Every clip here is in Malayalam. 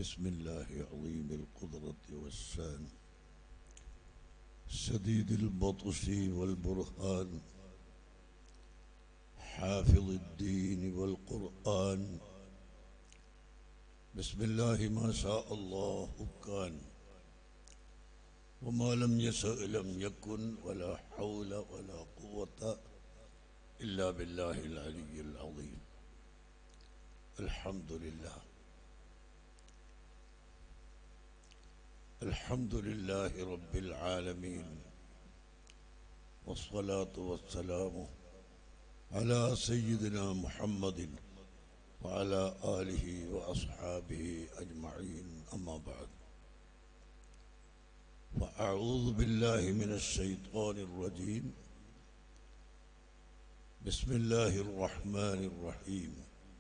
بسم الله عظيم القدرة والشان شديد البطش والبرهان حافظ الدين والقرآن بسم الله ما شاء الله كان وما لم يشأ لم يكن ولا حول ولا قوة إلا بالله العلي العظيم الحمد لله الحمد لله رب العالمين والصلاة والسلام على سيدنا محمد وعلى آله وأصحابه أجمعين أما بعد فأعوذ بالله من الشيطان الرجيم بسم الله الرحمن الرحيم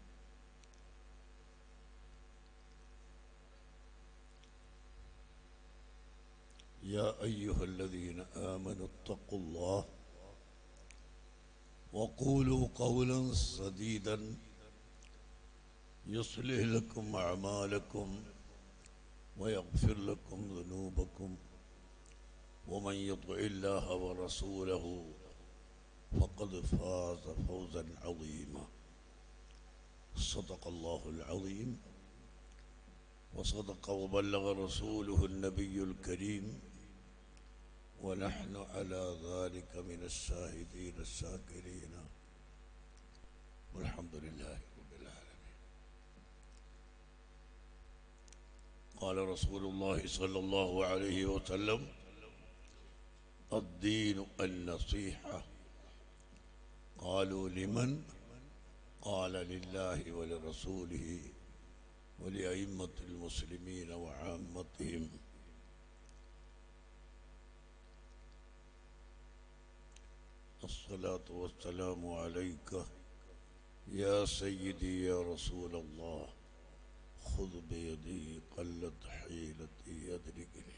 يا أيها الذين آمنوا اتقوا الله وقولوا قولا سديدا يصلح لكم أعمالكم ويغفر لكم ذنوبكم ومن يطع الله ورسوله فقد فاز فوزا عظيما صدق الله العظيم وصدق وبلغ رسوله النبي الكريم ونحن على ذلك من الشاهدين الشاكرين والحمد لله رب العالمين قال رسول الله صلى الله عليه وسلم الدين النصيحة قالوا لمن قال لله ولرسوله ولأئمة المسلمين وعامتهم الصلاة والسلام عليك يا سيدي يا رسول الله خذ بيدي قلت حيلتي أدركني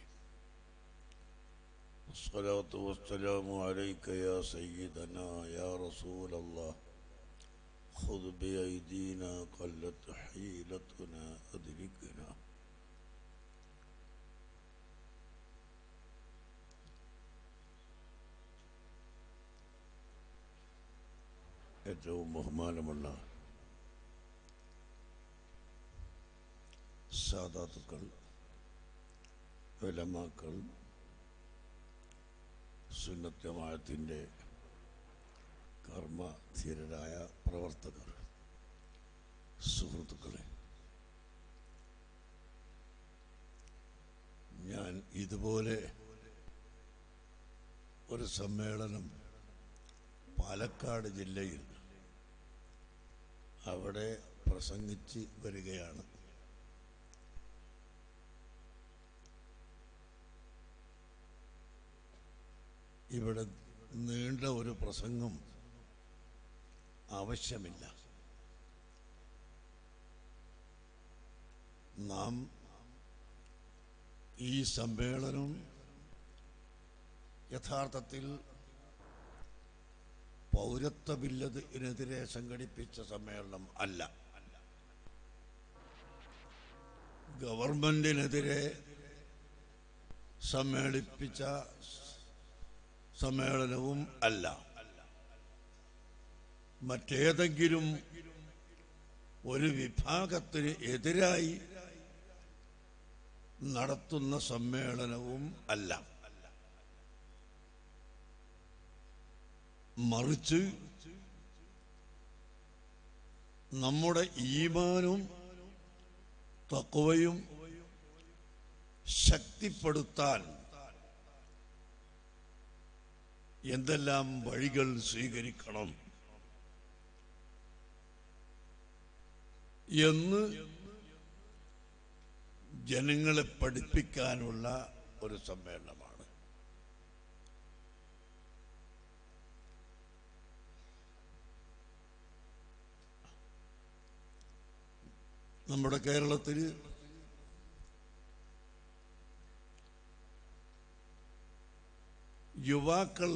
الصلاة والسلام عليك يا سيدنا يا رسول الله خذ بأيدينا قلت حيلتنا أدركنا ഏറ്റവും ബഹുമാനമുള്ള സാധാത്തുക്കൾ വിലമാക്കൾ സുന്നത്യമായത്തിൻ്റെ കർമ്മധീരരായ പ്രവർത്തകർ സുഹൃത്തുക്കളെ ഞാൻ ഇതുപോലെ ഒരു സമ്മേളനം പാലക്കാട് ജില്ലയിൽ അവിടെ പ്രസംഗിച്ച് വരികയാണ് ഇവിടെ നീണ്ട ഒരു പ്രസംഗം ആവശ്യമില്ല നാം ഈ സമ്മേളനം യഥാർത്ഥത്തിൽ പൗരത്വ ബില്ലതിനെതിരെ സംഘടിപ്പിച്ച സമ്മേളനം അല്ല ഗവൺമെന്റിനെതിരെ സമ്മേളിപ്പിച്ച സമ്മേളനവും അല്ല മറ്റേതെങ്കിലും ഒരു വിഭാഗത്തിന് എതിരായി നടത്തുന്ന സമ്മേളനവും അല്ല മറിച്ച് നമ്മുടെ ഈമാനും തക്കവയും ശക്തിപ്പെടുത്താൻ എന്തെല്ലാം വഴികൾ സ്വീകരിക്കണം എന്ന് ജനങ്ങളെ പഠിപ്പിക്കാനുള്ള ഒരു സമ്മേളനമാണ് നമ്മുടെ കേരളത്തിൽ യുവാക്കൾ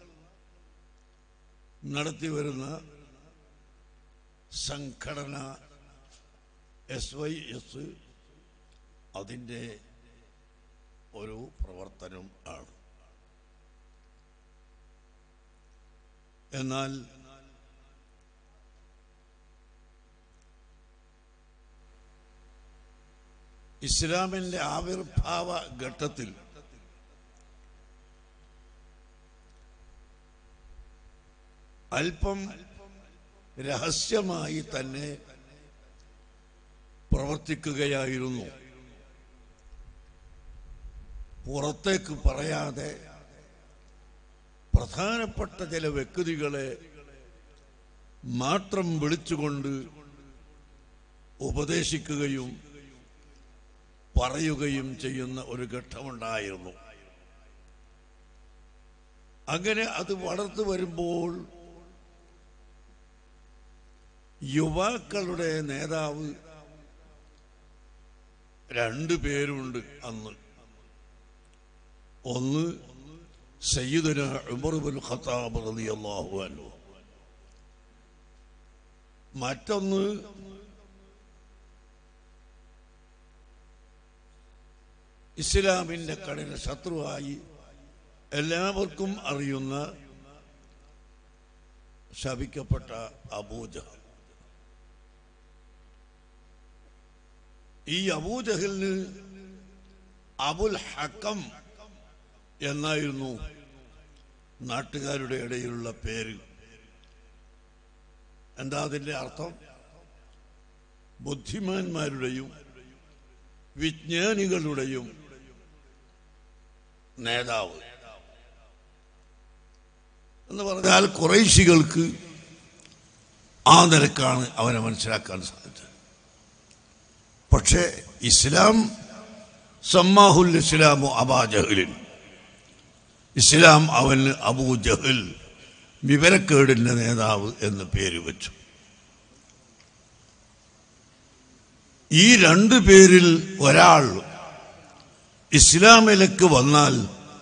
നടത്തി വരുന്ന സംഘടന എസ് വൈ എസ് അതിൻ്റെ ഒരു പ്രവർത്തനം ആണ് എന്നാൽ ഇസ്ലാമിൻ്റെ ആവിർഭാവ ഘട്ടത്തിൽ അല്പം രഹസ്യമായി തന്നെ പ്രവർത്തിക്കുകയായിരുന്നു പുറത്തേക്ക് പറയാതെ പ്രധാനപ്പെട്ട ചില വ്യക്തികളെ മാത്രം വിളിച്ചുകൊണ്ട് ഉപദേശിക്കുകയും പറയുകയും ചെയ്യുന്ന ഒരു ഘട്ടമുണ്ടായിരുന്നു അങ്ങനെ അത് വളർന്നു വരുമ്പോൾ യുവാക്കളുടെ നേതാവ് രണ്ടു പേരുണ്ട് അന്ന് ഒന്ന് സയ്യിദുന ഉമർ ബിൻ ഖത്താബ് റളിയല്ലാഹു അൻഹു മറ്റൊന്ന് ഇസ്ലാമിന്റെ കഠിന ശത്രുവായി എല്ലാവർക്കും അറിയുന്ന ശപിക്കപ്പെട്ട അബൂജഹൽ ഈ അബൂജഹലിന് അബുൽ ഹക്കം എന്നായിരുന്നു നാട്ടുകാരുടെ ഇടയിലുള്ള പേര് എന്താ അതിൻ്റെ അർത്ഥം ബുദ്ധിമാന്മാരുടെയും വിജ്ഞാനികളുടെയും നേതാവ് എന്ന് പറഞ്ഞാൽ കുറേശികൾക്ക് ആ നിലക്കാണ് അവനെ മനസ്സിലാക്കാൻ സാധിച്ചത് പക്ഷേ ഇസ്ലാം സമ്മാഹുൽ ഇസ്ലാമു അബാ ജഹലിൻ ഇസ്ലാം അവന് അബൂ ജഹൽ വിവരക്കേടിന്റെ നേതാവ് എന്ന് പേര് വെച്ചു ഈ രണ്ടു പേരിൽ ഒരാൾ ഇസ്ലാമിലേക്ക് വന്നാൽ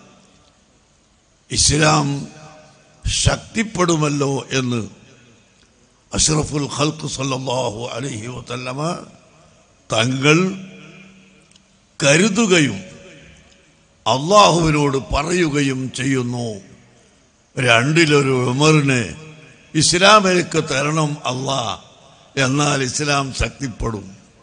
ഇസ്ലാം ശക്തിപ്പെടുമല്ലോ എന്ന് അഷ്റഫുൽ ഖൽക്ക് സല്ലല്ലാഹു അലൈഹി വസല്ലമ തങ്ങൾ കരുതുകയും അള്ളാഹുവിനോട് പറയുകയും ചെയ്യുന്നു രണ്ടിലൊരു ഉമറിനെ ഇസ്ലാമിലേക്ക് തരണം അള്ളാ എന്നാൽ ഇസ്ലാം ശക്തിപ്പെടും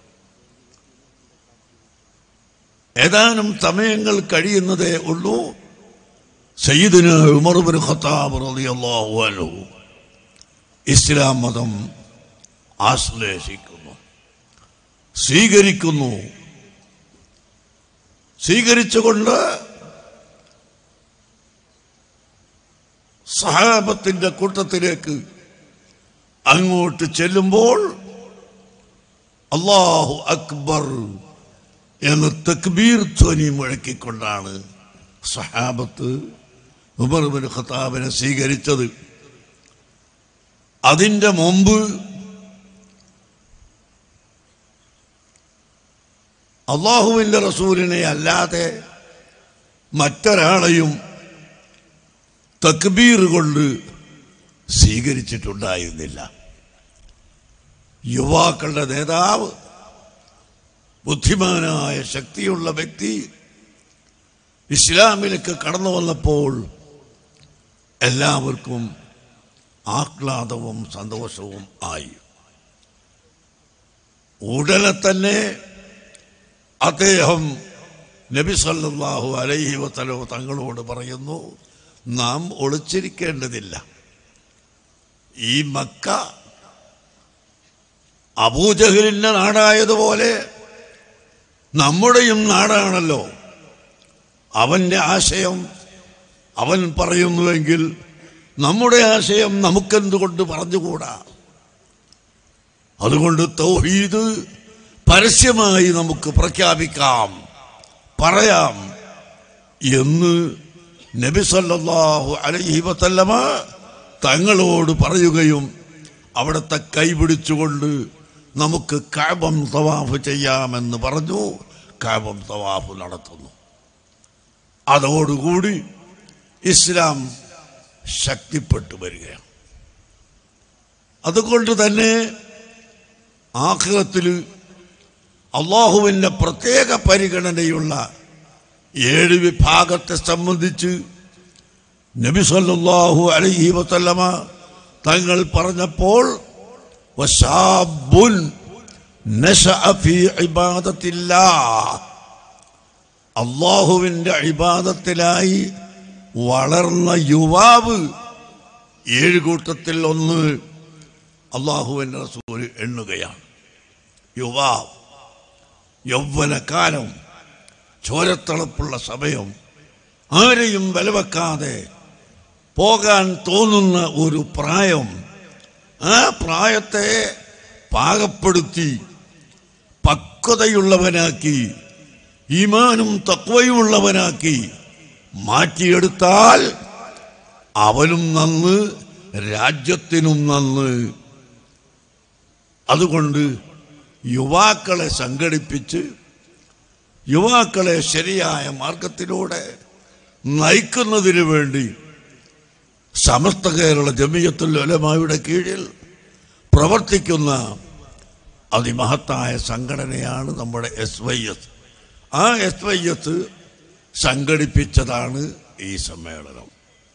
ഏതാനും സമയങ്ങൾ കഴിയുന്നതേ ഉള്ളൂ സയ്യിദിന് ഉമർ ബിൻ ഖത്താബ് റളിയല്ലാഹു അൻഹു ഇസ്ലാം മതം ആശ്ലേഷിക്കുന്നു സ്വീകരിക്കുന്നു സ്വീകരിച്ചുകൊണ്ട് സഹാബത്തിന്റെ കൂട്ടത്തിലേക്ക് അങ്ങോട്ട് ചെല്ലുമ്പോൾ അള്ളാഹു അക്ബർ എന്ന് തക്ബീർ ധ്വനി മുഴക്കിക്കൊണ്ടാണ് സഹാബത്ത് ഉമർബിൻ ഖത്താബിനെ സ്വീകരിച്ചത് അതിൻ്റെ മുമ്പ് അള്ളാഹുവിൻ്റെ റസൂലിനെ അല്ലാതെ മറ്റൊരാളെയും തക്ബീർ കൊണ്ട് സ്വീകരിച്ചിട്ടുണ്ടായിരുന്നില്ല യുവാക്കളുടെ നേതാവ് ബുദ്ധിമാനായ ശക്തിയുള്ള വ്യക്തി ഇസ്ലാമിലേക്ക് കടന്നു വന്നപ്പോൾ എല്ലാവർക്കും ആഹ്ലാദവും സന്തോഷവും ആയി ഉടനെ തന്നെ അദ്ദേഹം നബി സല്ലല്ലാഹു അലൈഹി വസല്ലം തങ്ങളോട് പറയുന്നു നാം ഒളിച്ചിരിക്കേണ്ടതില്ല ഈ മക്ക അബൂജഹലിന്റെ നാടായതുപോലെ നമ്മുടെയും നാടാണല്ലോ അവന്റെ ആശയം അവൻ പറയുന്നുവെങ്കിൽ നമ്മുടെ ആശയം നമുക്കെന്തുകൊണ്ട് പറഞ്ഞുകൂടാ അതുകൊണ്ട് തൗഹീദ് പരസ്യമായി നമുക്ക് പ്രഖ്യാപിക്കാം പറയാം എന്ന് നബി സല്ലല്ലാഹു അലൈഹി വസല്ലമ തങ്ങളോട് പറയുകയും അവിടുത്തെ കൈപിടിച്ചുകൊണ്ട് നമുക്ക് കാബം തവാഫ് ചെയ്യാമെന്ന് പറഞ്ഞു കാബം തവാഫ് നടത്തുന്നു അതോടുകൂടി ഇസ്ലാം ശക്തിപ്പെട്ടു വരികയാണ് അതുകൊണ്ട് തന്നെ ആഖിറത്തിൽ അള്ളാഹുവിൻ്റെ പ്രത്യേക പരിഗണനയുള്ള ഏഴ് വിഭാഗത്തെ സംബന്ധിച്ച് നബി സല്ലല്ലാഹു അലൈഹി വസല്ലമ തങ്ങൾ പറഞ്ഞപ്പോൾ വശാബുൻ നശഅ ഫീ ഇബാദത്തില്ലാഹ് അള്ളാഹുവിൻ്റെ ഇബാദത്തിലായി വളർന്ന യുവാവ് ഏഴ് കൂട്ടത്തിൽ ഒന്ന് അള്ളാഹുവിൻ്റെ റസൂൽ എണ്ണുകയാണ് യുവാവ് യൗവനകാലം ചോരത്തളപ്പുള്ള സമയം ആരെയും വിലവെക്കാതെ പോകാൻ തോന്നുന്ന ഒരു പ്രായം ആ പ്രായത്തെ പാകപ്പെടുത്തി പക്വതയുള്ളവനാക്കി ഈമാനും തക്വയുമുള്ളവനാക്കി മാറ്റിയെടുത്താൽ അവനും നന്ന് രാജ്യത്തിനും നന്ന് അതുകൊണ്ട് യുവാക്കളെ സംഘടിപ്പിച്ച് യുവാക്കളെ ശരിയായ മാർഗത്തിലൂടെ നയിക്കുന്നതിന് വേണ്ടി സമസ്ത കേരള ജമിയത്തുൽ ഉലമായുടെ കീഴിൽ പ്രവർത്തിക്കുന്ന അതിമഹത്തായ സംഘടനയാണ് നമ്മുടെ എസ് വൈ എസ് ആ എസ് വൈ എസ് സംഘടിപ്പിച്ചതാണ് ഈ സമ്മേളനം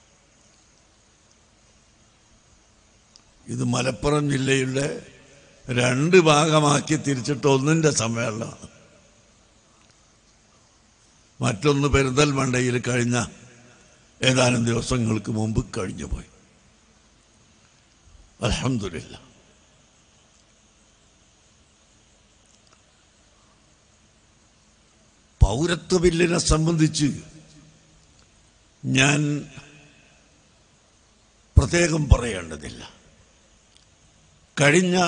ഇത് മലപ്പുറം ജില്ലയുടെ രണ്ട് ഭാഗമാക്കി തിരിച്ചിട്ട് ഒന്നിൻ്റെ സമ്മേളനമാണ് മറ്റൊന്ന് പെരിന്തൽമണ്ടയിൽ കഴിഞ്ഞ ഏതാനും ദിവസങ്ങൾക്ക് മുമ്പ് കഴിഞ്ഞുപോയി അലഹമില്ല പൗരത്വ ബില്ലിനെ സംബന്ധിച്ച് ഞാൻ പ്രത്യേകം പറയേണ്ടതില്ല കഴിഞ്ഞ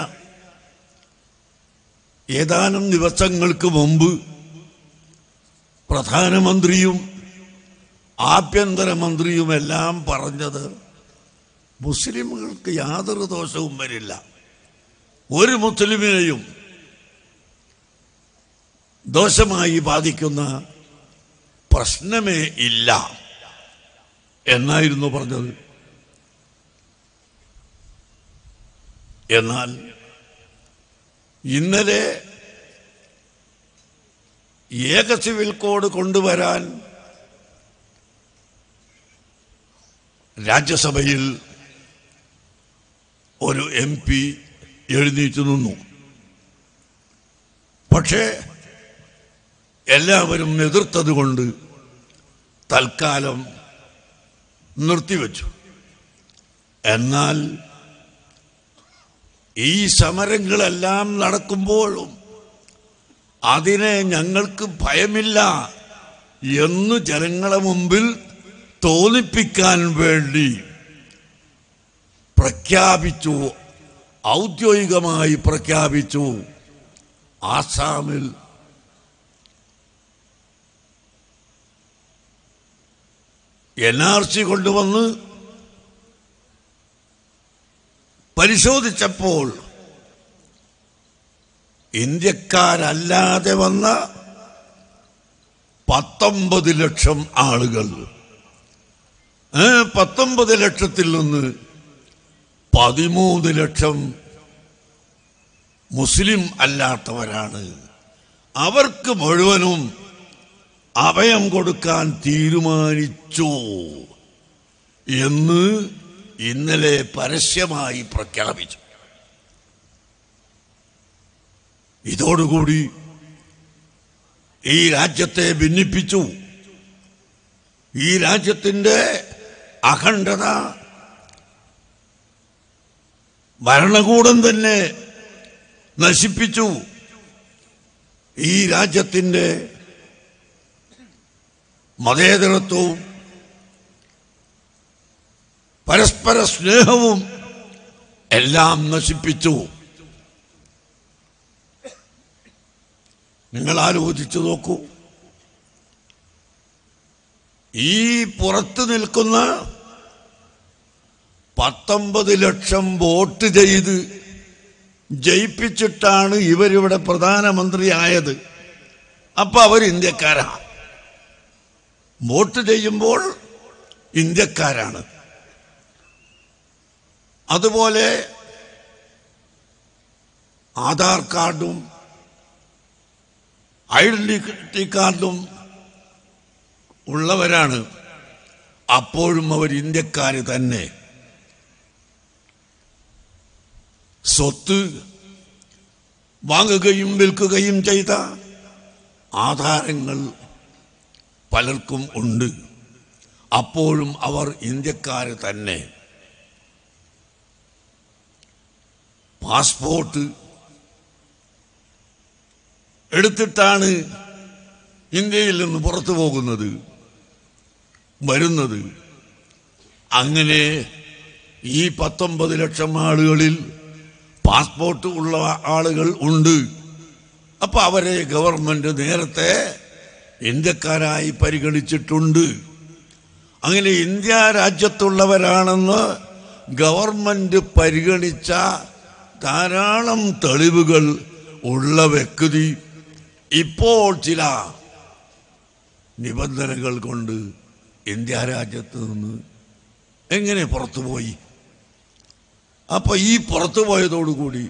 ഏതാനും ദിവസങ്ങൾക്ക് മുമ്പ് പ്രധാനമന്ത്രിയും ആഭ്യന്തരമന്ത്രിയുമെല്ലാം പറഞ്ഞത് മുസ്ലിമുകൾക്ക് യാതൊരു ദോഷവും വരില്ല ഒരു മുസ്ലിമിനെയും ദോഷമായി ബാധിക്കുന്ന പ്രശ്നമേ ഇല്ല എന്നായിരുന്നു പറഞ്ഞത് എന്നാൽ ഇന്നലെ ഏക സിവിൽ കോഡ് കൊണ്ടുവരാൻ രാജ്യസഭയിൽ ഒരു എം പി എഴുന്നേറ്റ് നിന്നു പക്ഷേ എല്ലാവരും എതിർത്തത് കൊണ്ട് തൽക്കാലം നിർത്തിവെച്ചു എന്നാൽ ഈ സമരങ്ങളെല്ലാം നടക്കുമ്പോഴും അതിനെ ഞങ്ങൾക്ക് ഭയമില്ല എന്ന് ജനങ്ങളെ മുമ്പിൽ തോന്നിപ്പിക്കാൻ വേണ്ടി പ്രഖ്യാപിച്ചു ഔദ്യോഗികമായി പ്രഖ്യാപിച്ചു ആസാമിൽ എൻ ആർ സി കൊണ്ടുവന്ന് പരിശോധിച്ചപ്പോൾ ഇന്ത്യക്കാരല്ലാതെ വന്ന പത്തൊമ്പത് ലക്ഷം ആളുകൾ ഏ പത്തൊമ്പത് ലക്ഷത്തിൽ നിന്ന് പതിമൂന്ന് ലക്ഷം മുസ്ലിം അല്ലാത്തവരാണ് അവർക്ക് മുഴുവനും അഭയം കൊടുക്കാൻ തീരുമാനിച്ചു എന്ന് ഇന്നലെ പരസ്യമായി പ്രഖ്യാപിച്ചു ഇതോടുകൂടി ഈ രാജ്യത്തെ ഭിന്നിപ്പിച്ചു ഈ രാജ്യത്തിൻ്റെ അഖണ്ഡത ഭരണകൂടം തന്നെ നശിപ്പിച്ചു ഈ രാജ്യത്തിൻ്റെ മതേതരത്വവും പരസ്പര സ്നേഹവും എല്ലാം നശിപ്പിച്ചു നിങ്ങൾ ആലോചിച്ചു നോക്കൂ ഈ പുറത്തു നിൽക്കുന്ന പത്തൊമ്പത് ലക്ഷം വോട്ട് ചെയ്ത് ജയിപ്പിച്ചിട്ടാണ് ഇവരിവിടെ പ്രധാനമന്ത്രിയായത് അപ്പൊ അവർ ഇന്ത്യക്കാരാ വോട്ട് ചെയ്യുമ്പോൾ ഇന്ത്യക്കാരാണ് അതുപോലെ ആധാർ കാർഡും ഐഡന്റിറ്റി കാർഡും ഉള്ളവരാണ് അപ്പോഴും അവർ ഇന്ത്യക്കാർ തന്നെ സ്വത്ത് വാങ്ങുകയും വിൽക്കുകയും ചെയ്ത ആധാരങ്ങൾ പലർക്കും ഉണ്ട് അപ്പോഴും അവർ ഇന്ത്യക്കാർ തന്നെ പാസ്പോർട്ട് എടുത്തിട്ടാണ് ഇന്ത്യയിൽ നിന്ന് പുറത്തു പോകുന്നത് വരുന്നത് അങ്ങനെ ഈ പത്തൊമ്പത് ലക്ഷം ആളുകളിൽ പാസ്പോർട്ട് ഉള്ള ആളുകൾ ഉണ്ട് അപ്പൊ അവരെ ഗവൺമെന്റ് നേരത്തെ ഇന്ത്യക്കാരായി പരിഗണിച്ചിട്ടുണ്ട് അങ്ങനെ ഇന്ത്യ രാജ്യത്തുള്ളവരാണെന്ന് ഗവൺമെന്റ് പരിഗണിച്ച ധാരാളം തെളിവുകൾ ഉള്ള വ്യക്തി ഇപ്പോൾ ചില നിബന്ധനകൾ കൊണ്ട് ഇന്ത്യ രാജ്യത്ത് നിന്ന് എങ്ങനെ പുറത്തുപോയി അപ്പൊ ഈ പുറത്തുപോയതോടുകൂടി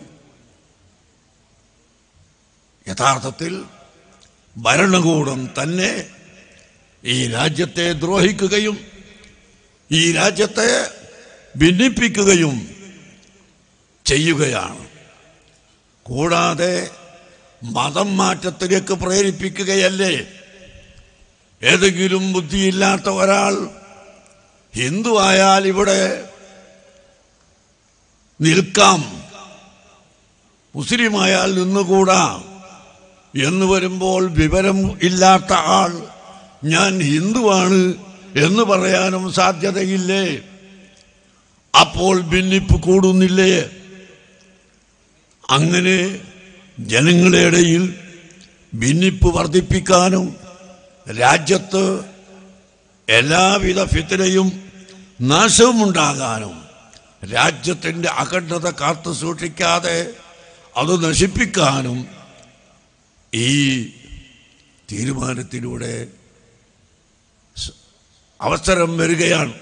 യഥാർത്ഥത്തിൽ ഭരണകൂടം തന്നെ ഈ രാജ്യത്തെ ദ്രോഹിക്കുകയും ഈ രാജ്യത്തെ ഭിന്നിപ്പിക്കുകയും ചെയ്യുകയാണ് കൂടാതെ മതം മാറ്റത്തിലേക്ക് പ്രേരിപ്പിക്കുകയല്ലേ ഏതെങ്കിലും ബുദ്ധിയില്ലാത്ത ഒരാൾ ഹിന്ദു ആയാൽ ഇവിടെ നിൽക്കാം മുസ്ലിമായാൽ നിന്നുകൂടാ എന്ന് വരുമ്പോൾ വിവരം ഇല്ലാത്ത ആൾ ഞാൻ ഹിന്ദുവാണ് എന്ന് പറയാനും സാധ്യതയില്ലേ അപ്പോൾ ഭിന്നിപ്പ് കൂടുന്നില്ലേ അങ്ങനെ ജനങ്ങളുടെ ഇടയിൽ ഭിന്നിപ്പ് വർദ്ധിപ്പിക്കാനും രാജ്യത്ത് എല്ലാവിധ ഫിത്തിനയും നാശവും ഉണ്ടാകാനും രാജ്യത്തിൻ്റെ അഖണ്ഡത കാത്തു സൂക്ഷിക്കാതെ അത് നശിപ്പിക്കാനും ഈ തീരുമാനത്തിലൂടെ സ- അവസരം വരികയാണ്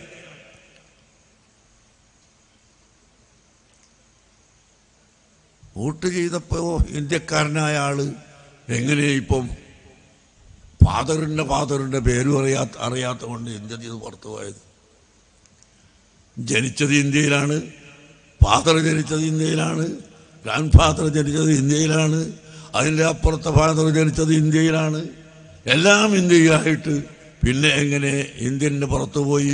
വോട്ട് ചെയ്തപ്പോൾ ഇന്ത്യക്കാരനായ ആള് എങ്ങനെ ഇപ്പം ഫാദറിൻ്റെ ഫാദറിൻ്റെ പേരും അറിയാത്ത അറിയാത്ത കൊണ്ട് ഇന്ത്യ ചെയ്ത് പുറത്തു പോയത് ജനിച്ചത് ഇന്ത്യയിലാണ് ഫാദർ ജനിച്ചത് ഇന്ത്യയിലാണ് ഗ്രാൻഡ് ഫാദർ ജനിച്ചത് ഇന്ത്യയിലാണ് അതിൻ്റെ അപ്പുറത്തെ ഫാദർ ജനിച്ചത് ഇന്ത്യയിലാണ് എല്ലാം ഇന്ത്യയിലായിട്ട് പിന്നെ എങ്ങനെ ഇന്ത്യൻ്റെ പുറത്തു പോയി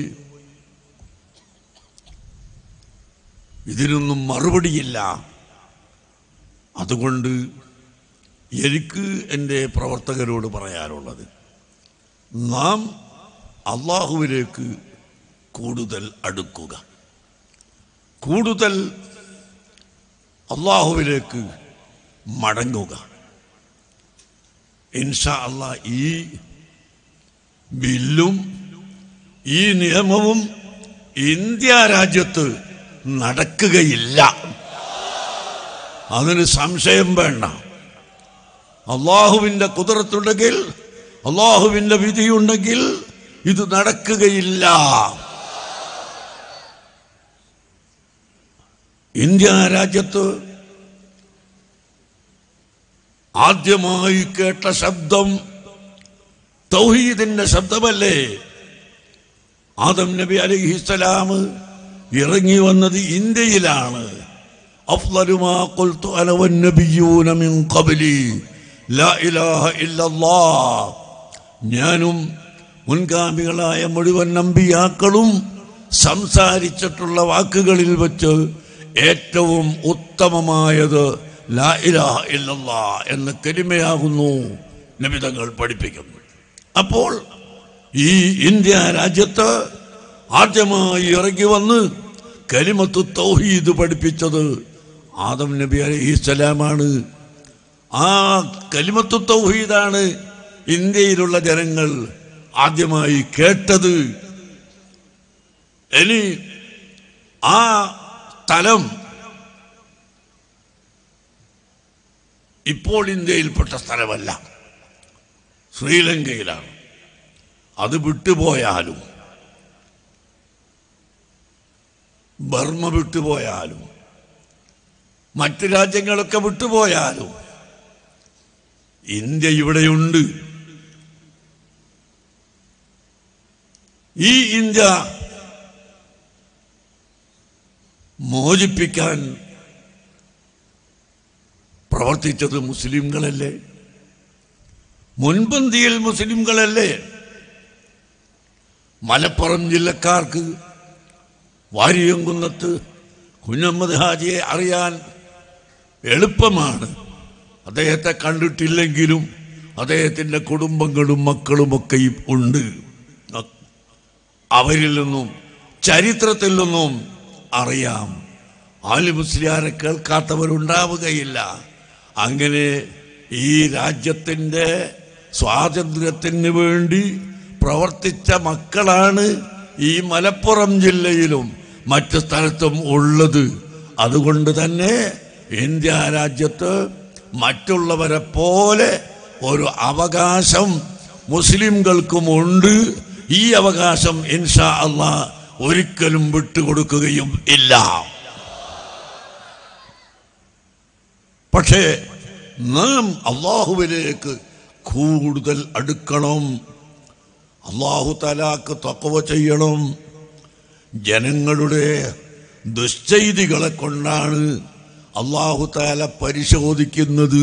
ഇതിനൊന്നും മറുപടിയില്ല അതുകൊണ്ട് എനിക്ക് എൻ്റെ പ്രവർത്തകരോട് പറയാനുള്ളത് നാം അള്ളാഹുവിലേക്ക് കൂടുതൽ അടുക്കുക കൂടുതൽ അള്ളാഹുവിലേക്ക് മടങ്ങുക ഇൻഷാ അള്ളാ ഈ ബില്ലും ഈ നിയമവും ഇന്ത്യ രാജ്യത്ത് നടക്കുകയില്ല അതിന് സംശയം വേണ്ട അള്ളാഹുവിൻ്റെ കുതിരത്തുണ്ടെങ്കിൽ അള്ളാഹുവിൻ്റെ വിധിയുണ്ടെങ്കിൽ ഇത് നടക്കുകയില്ല ഇന്ത്യ രാജ്യത്ത് ആദ്യമായി കേട്ട ശബ്ദം തൗഹീദിന്റെ ശബ്ദമല്ലേ ആദം നബി അലൈഹിസ്സലാം ഇറങ്ങി വന്നത് ഇന്ത്യയിലാണ് أفضل ما قلت أنا والنبيون من قبلي لا إله إلا الله ഞാനും മുൻഗാമികളായ മുഴുവൻ നമ്പിയാക്കളും സംസാരിച്ചിട്ടുള്ള വാക്കുകളിൽ വെച്ച് ഏറ്റവും ഉത്തമമായത് ലാ ഇലാഹ ഇല്ലല്ലാ എന്ന കരിമയാകുന്നു നബിതങ്ങൾ പഠിപ്പിക്കുന്നു അപ്പോൾ ഈ ഇന്ത്യ രാജ്യത്ത് ആദ്യമായി ഇറങ്ങി വന്ന് കലിമത്ത് തൗഹീദ് പഠിപ്പിച്ചത് ആദം നബി അലൈഹിസ്സലാമാണ് ആ കലിമത്ത് തൗഹീദാണ് ഇന്ത്യയിലുള്ള ജനങ്ങൾ ആദ്യമായി കേട്ടത് ഇനി ആ സ്ഥലം ഇപ്പോൾ ഇന്ത്യയിൽപ്പെട്ട സ്ഥലമല്ല ശ്രീലങ്കയിലാണ് അത് വിട്ടുപോയാലും ബർമ്മ വിട്ടുപോയാലും മറ്റ് രാജ്യങ്ങളൊക്കെ വിട്ടുപോയാലും ഇന്ത്യ ഇവിടെയുണ്ട് ഈ ഇന്ത്യ മോചിപ്പിക്കാൻ പ്രവർത്തിച്ചത് മുസ്ലിംകളല്ലേ മുൻപന്തിയിൽ മുസ്ലിംകളല്ലേ മലപ്പുറം ജില്ലക്കാർക്ക് വാരിയംകുന്നത്ത് കുഞ്ഞമ്മദ് ഹാജിയെ അറിയാൻ എളുപ്പമാണ് അദ്ദേഹത്തെ കണ്ടിട്ടില്ലെങ്കിലും അദ്ദേഹത്തിൻ്റെ കുടുംബങ്ങളും മക്കളുമൊക്കെയും ഉണ്ട് അവരിൽ നിന്നും ചരിത്രത്തിൽ നിന്നും അറിയാം ആലി മുസ്ലിയാരെ കേൾക്കാത്തവരുണ്ടാവുകയില്ല അങ്ങനെ ഈ രാജ്യത്തിൻ്റെ സ്വാതന്ത്ര്യത്തിന് വേണ്ടി പ്രവർത്തിച്ച മക്കളാണ് ഈ മലപ്പുറം ജില്ലയിലും മറ്റു സ്ഥലത്തും ഉള്ളത് അതുകൊണ്ട് തന്നെ ഇന്ത്യ രാജ്യത്ത് മറ്റുള്ളവരെ പോലെ ഒരു അവകാശം മുസ്ലിംകൾക്കുമുണ്ട് ഈ അവകാശം ഇൻഷാ അള്ളാ ഒരിക്കലും വിട്ടുകൊടുക്കുകയും ഇല്ല പക്ഷേ നാം അള്ളാഹുവിലേക്ക് കൂടുതൽ അടുക്കണം അള്ളാഹു തലാക്ക് തക്കവ ചെയ്യണം ജനങ്ങളുടെ ദുശ്ചെയ്തികളെ കൊണ്ടാണ് അള്ളാഹു താല പരിശോധിക്കുന്നത്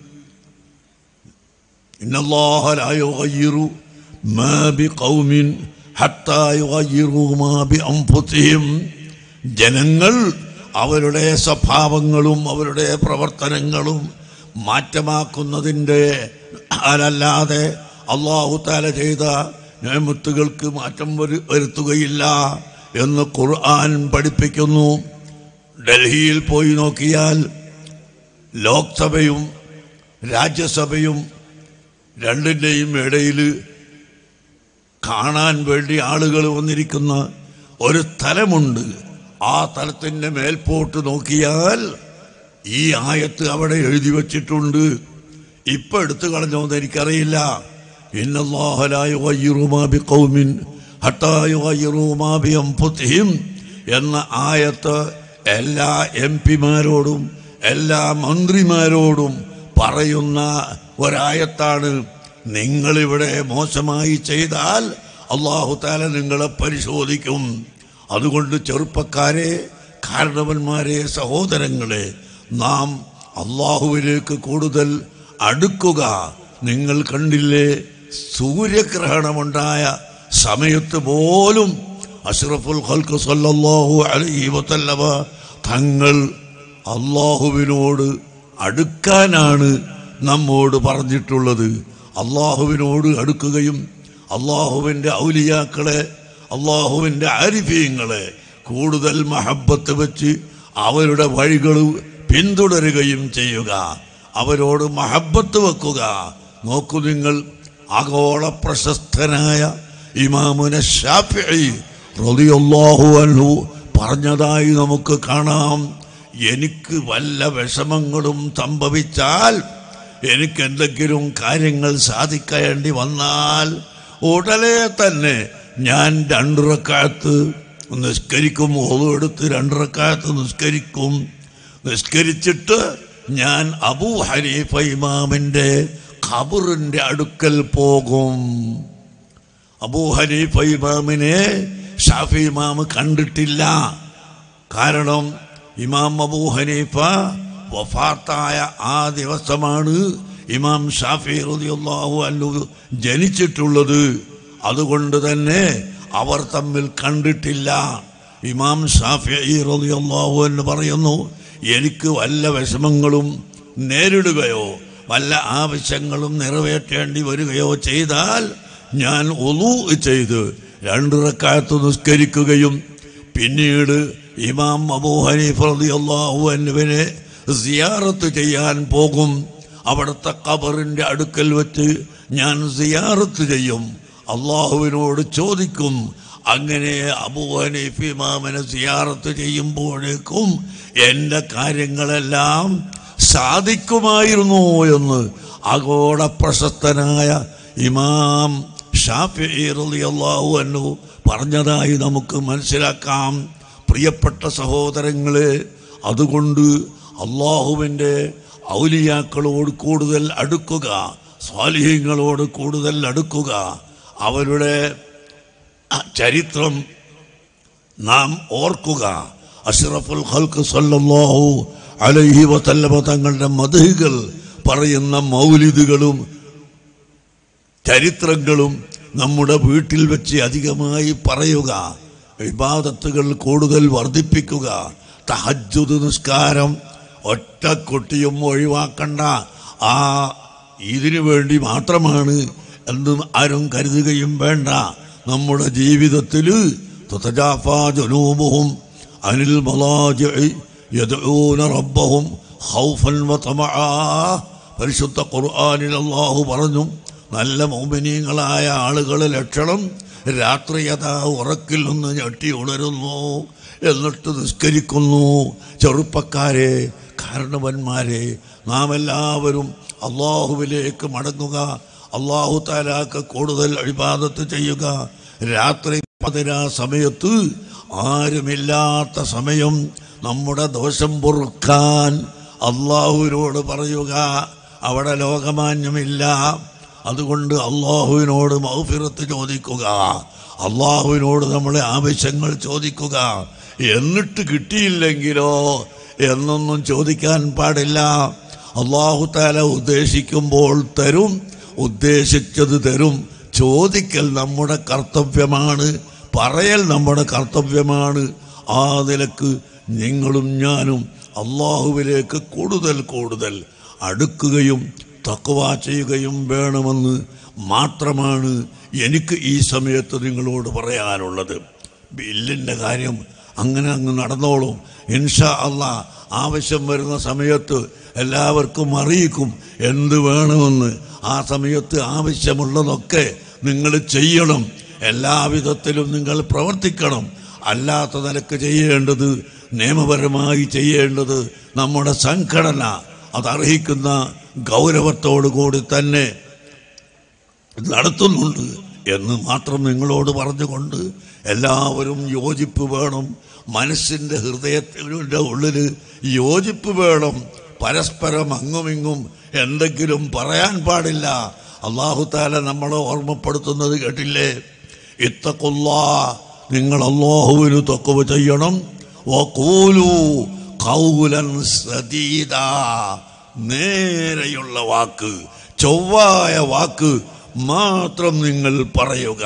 ഇന്നല്ലാഹ ലാ യുഗയ്യിറു മാ ബിഖൗമിൻ ഹത്താ യുഗയ്യിറു മാ ബിഅൻഫുസിഹിം ജനങ്ങൾ അവരുടെ സ്വഭാവങ്ങളും അവരുടെ പ്രവർത്തനങ്ങളും മാറ്റമാക്കുന്നതിൻ്റെ അല്ലാതെ അള്ളാഹു താല ചെയ്ത നിയമത്തുകൾക്ക് മാറ്റം വരു വരുത്തുകയില്ല എന്ന് ഖുർആൻ പഠിപ്പിക്കുന്നു ഡൽഹിയിൽ പോയി നോക്കിയാൽ ലോക്സഭയും രാജ്യസഭയും രണ്ടിൻ്റെയും ഇടയിൽ കാണാൻ വേണ്ടി ആളുകൾ വന്നിരിക്കുന്ന ഒരു തലമുണ്ട് ആ തലത്തിൻ്റെ മേൽപോട്ട് നോക്കിയാൽ ഈ ആയത്ത് അവിടെ എഴുതി വച്ചിട്ടുണ്ട് ഇപ്പൊ എടുത്തു കളഞ്ഞോന്ന് എനിക്കറിയില്ല ഇന്നല്ലാഹലായുമാബിൻ ഹട്ടായുമാബിയും എന്ന ആയത്ത് എല്ലാ എം പിമാരോടും എല്ലാ മന്ത്രിമാരോടും പറയുന്ന ഒരായത്താണ് നിങ്ങളിവിടെ മോശമായി ചെയ്താൽ അള്ളാഹു താല നിങ്ങളെ പരിശോധിക്കും അതുകൊണ്ട് ചെറുപ്പക്കാരെ കാരണവന്മാരെ സഹോദരങ്ങളെ നാം അള്ളാഹുവിലേക്ക് കൂടുതൽ അടുക്കുക നിങ്ങൾ കണ്ടില്ലേ സൂര്യഗ്രഹണമുണ്ടായ സമയത്ത് പോലും അഷ്റഫുൽ ഖൽക്ക് സല്ലല്ലാഹു അലൈഹി വസല്ലമ തങ്ങൾ അള്ളാഹുവിനോട് അടുക്കാനാണ് നമ്മോട് പറഞ്ഞിട്ടുള്ളത് അള്ളാഹുവിനോട് അടുക്കുകയും അള്ളാഹുവിൻ്റെ ഔലിയാക്കളെ അള്ളാഹുവിൻ്റെ ആരിഫീയങ്ങളെ കൂടുതൽ മഹബത്ത് വെച്ച് അവരുടെ വഴികൾ പിന്തുടരുകയും ചെയ്യുക അവരോട് മഹബത്ത് വെക്കുക നോക്കൂ നിങ്ങൾ ആഗോള പ്രശസ്തനായ ഇമാമുന ഷാഫിഈ റളിയല്ലാഹു അൻഹു പറഞ്ഞതായി നമുക്ക് കാണാം എനിക്ക് വല്ല വിഷമങ്ങളും സംഭവിച്ചാൽ എനിക്ക് എന്തെങ്കിലും കാര്യങ്ങൾ സാധിക്കേണ്ടി വന്നാൽ ഉടനെ തന്നെ ഞാൻ രണ്ടിറക്കാലത്ത് നിസ്കരിക്കും ഓതു എടുത്ത് രണ്ടിറക്കാലത്ത് നിസ്കരിക്കും നിസ്കരിച്ചിട്ട് ഞാൻ അബൂ ഹനീഫ ഇമാമിൻ്റെ ഖബറിൻ്റെ അടുക്കൽ പോകും അബൂ ഹനീഫ ഇമാമിനെ ഷാഫി ഇമാം കണ്ടിട്ടില്ല കാരണം ഇമാം അബൂ ഹനീഫ വഫാത്തായ ആ ദിവസമാണ് ഇമാം ഷാഫി റളിയല്ലാഹു അൻഹു ജനിച്ചിട്ടുള്ളത് അതുകൊണ്ട് തന്നെ അവർ തമ്മിൽ കണ്ടിട്ടില്ല ഇമാം ഷാഫി റളിയല്ലാഹു എന്ന് പറയുന്നു എനിക്ക് വല്ല വിഷമങ്ങളും നേരിടുകയോ വല്ല ആവശ്യങ്ങളും നിറവേറ്റേണ്ടി വരികയോ ചെയ്താൽ ഞാൻ ഒലു ചെയ്ത് രണ്ട് റക്കാലത്ത് നിസ്കരിക്കുകയും പിന്നീട് ഇമാം അബൂ ഹനീഫ് റളിയല്ലാഹു അൻഹുവിനെ സിയാറത്ത് ചെയ്യാൻ പോകും അവിടുത്തെ ഖബറിൻ്റെ അടുക്കൽ വെച്ച് ഞാൻ സിയാറത്ത് ചെയ്യും അള്ളാഹുവിനോട് ചോദിക്കും അങ്ങനെ അബൂ ഹനീഫ് ഇമാമിനെ സിയാറത്ത് ചെയ്യുമ്പോഴേക്കും എൻ്റെ കാര്യങ്ങളെല്ലാം സാധിക്കുമായിരുന്നു എന്ന് ആഗോള പ്രശസ്തനായ ഇമാം ഷാഫി റളിയല്ലാഹു അൻഹു പറഞ്ഞതായി നമുക്ക് മനസ്സിലാക്കാം പ്രിയപ്പെട്ട സഹോദരങ്ങളെ അതുകൊണ്ട് അള്ളാഹുവിൻ്റെ ഔലിയാക്കളോട് കൂടുതൽ അടുക്കുക സ്വാലിഹ്യങ്ങളോട് കൂടുതൽ അടുക്കുക അവരുടെ ആ ചരിത്രം നാം ഓർക്കുക അഷ്റഫുൽ ഖൽക്ക് സല്ലല്ലാഹു അലൈഹി വസല്ലമ തങ്ങളുടെ മതഹുകൾ പറയുന്ന മൗലിദുകളും ചരിത്രങ്ങളും നമ്മുടെ വീട്ടിൽ വെച്ച് അധികമായി പറയുക വിവാദത്തുകൾ കൂടുതൽ വർദ്ധിപ്പിക്കുക തഹജ്ജുദ് നിസ്കാരം ഒറ്റ കൊട്ടിയും ഒഴിവാക്കണ്ട ആ ഇതിനു വേണ്ടി മാത്രമാണ് എന്ന് ആരും കരുതുകയും വേണ്ട നമ്മുടെ ജീവിതത്തിൽ ജനൂബും അനിൽ മലാജി യദഊന റബ്ബഹും ഖൗഫൻ വതമആ പരിശുദ്ധ ഖുർആനിൽ അല്ലാഹു പറഞ്ഞു നല്ല മൗമിനീങ്ങളായ ആളുകളെ ലക്ഷണം രാത്രി യഥാ ഉറക്കിൽ നിന്ന് ഞെട്ടി ഉണരുന്നു എന്നിട്ട് നിസ്കരിക്കുന്നു ചെറുപ്പക്കാരെ കാരണവന്മാരെ നാം എല്ലാവരും അള്ളാഹുവിലേക്ക് മടങ്ങുക അള്ളാഹു താലാക്ക് കൂടുതൽ അഴിബാദത്ത് ചെയ്യുക രാത്രി പതിനാ സമയത്ത് ആരുമില്ലാത്ത സമയം നമ്മുടെ ദോഷം പൊറുക്കാൻ അള്ളാഹുവിനോട് പറയുക അവിടെ ലോകമാന്യമില്ല അതുകൊണ്ട് അള്ളാഹുവിനോട് മൗഫിറത്ത് ചോദിക്കുക അള്ളാഹുവിനോട് നമ്മളെ ആവശ്യങ്ങൾ ചോദിക്കുക എന്നിട്ട് കിട്ടിയില്ലെങ്കിലോ എന്നൊന്നും ചോദിക്കാൻ പാടില്ല അള്ളാഹു താല ഉദ്ദേശിക്കുമ്പോൾ തരും ഉദ്ദേശിച്ചത് തരും ചോദിക്കൽ നമ്മുടെ കർത്തവ്യമാണ് പറയൽ നമ്മുടെ കർത്തവ്യമാണ് ആ നിലക്ക് നിങ്ങളും ഞാനും അള്ളാഹുവിലേക്ക് കൂടുതൽ കൂടുതൽ അടുക്കുകയും തക്കുവ ചെയ്യുകയും വേണമെന്ന് മാത്രമാണ് എനിക്ക് ഈ സമയത്ത് നിങ്ങളോട് പറയാനുള്ളത് ബില്ലിൻ്റെ കാര്യം അങ്ങനെ അങ്ങ് നടന്നോളും ഇൻഷാ അള്ളാ ആവശ്യം വരുന്ന സമയത്ത് എല്ലാവർക്കും അറിയിക്കും എന്ത് വേണമെന്ന് ആ സമയത്ത് ആവശ്യമുള്ളതൊക്കെ നിങ്ങൾ ചെയ്യണം എല്ലാവിധത്തിലും നിങ്ങൾ പ്രവർത്തിക്കണം അല്ലാത്ത നിലക്ക് ചെയ്യേണ്ടത് നിയമപരമായി ചെയ്യേണ്ടത് നമ്മുടെ സംഘടന അതർഹിക്കുന്ന ഗൗരവത്തോടു കൂടി തന്നെ നടത്തുന്നുണ്ട് എന്ന് മാത്രം നിങ്ങളോട് പറഞ്ഞുകൊണ്ട് എല്ലാവരും യോജിപ്പ് വേണം മനസ്സിൻ്റെ ഹൃദയത്തിൻ്റെ ഉള്ളിൽ യോജിപ്പ് വേണം പരസ്പരം അങ്ങുമിങ്ങും എന്തെങ്കിലും പറയാൻ പാടില്ല അള്ളാഹു താല നമ്മളെ ഓർമ്മപ്പെടുത്തുന്നത് കേട്ടില്ലേ ഇത്തക്കൊല്ല നിങ്ങൾ അള്ളാഹുവിന് തൊക്കവ് ചെയ്യണം വഖൂലു ഖൗലൻ സദീദാ നേരെയുള്ള വാക്ക് ചൊവ്വായ വാക്ക് മാത്രം നിങ്ങൾ പറയുക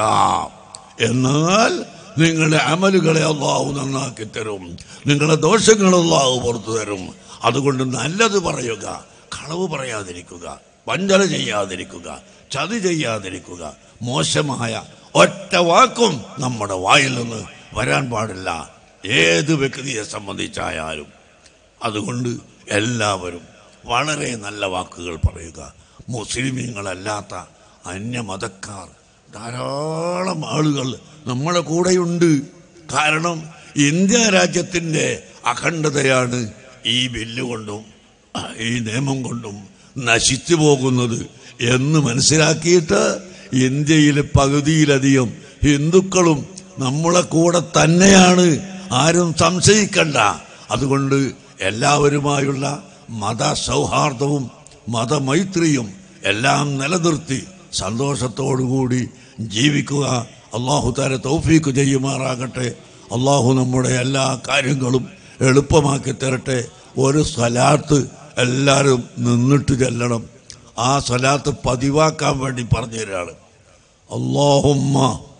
എന്നാൽ നിങ്ങളുടെ അമലുകളെ അള്ളാഹു നന്നാക്കി തരും നിങ്ങളുടെ ദോഷങ്ങൾ അള്ളാഹു പുറത്തു തരും അതുകൊണ്ട് നല്ലത് പറയുക കളവ് പറയാതിരിക്കുക വഞ്ചന ചെയ്യാതിരിക്കുക ചതി ചെയ്യാതിരിക്കുക മോശമായ ഒറ്റ വാക്കും നമ്മുടെ വായിൽ നിന്ന് വരാൻ പാടില്ല ഏത് വ്യക്തിയെ സംബന്ധിച്ചായാലും അതുകൊണ്ട് എല്ലാവരും വളരെ നല്ല വാക്കുകൾ പറയുക മുസ്ലിമീങ്ങളല്ലാത്ത അന്യമതക്കാർ ധാരാളം ആളുകൾ നമ്മളെ കൂടെയുണ്ട് കാരണം ഇന്ത്യ രാജ്യത്തിൻ്റെ അഖണ്ഡതയാണ് ഈ ബില്ല് കൊണ്ടും ഈ നിയമം കൊണ്ടും നശിച്ചു പോകുന്നത് എന്ന് മനസ്സിലാക്കിയിട്ട് ഇന്ത്യയിലെ പകുതിയിലധികം ഹിന്ദുക്കളും നമ്മളെ കൂടെ തന്നെയാണ് ആരും സംശയിക്കണ്ട അതുകൊണ്ട് എല്ലാവരുമായുള്ള മത സൗഹാർദ്ദവും മതമൈത്രിയും എല്ലാം നിലനിർത്തി സന്തോഷത്തോടുകൂടി ജീവിക്കുക അള്ളാഹു താര തൗഫീക്ക് ചെയ്യുമാറാകട്ടെ അള്ളാഹു നമ്മുടെ എല്ലാ കാര്യങ്ങളും എളുപ്പമാക്കി തരട്ടെ ഒരു സ്വലാത്ത് എല്ലാവരും നിന്നിട്ട് ചെല്ലണം ആ സ്വലാത്ത് പതിവാക്കാൻ വേണ്ടി പറഞ്ഞു തരാണ് അള്ളാഹുമ്മ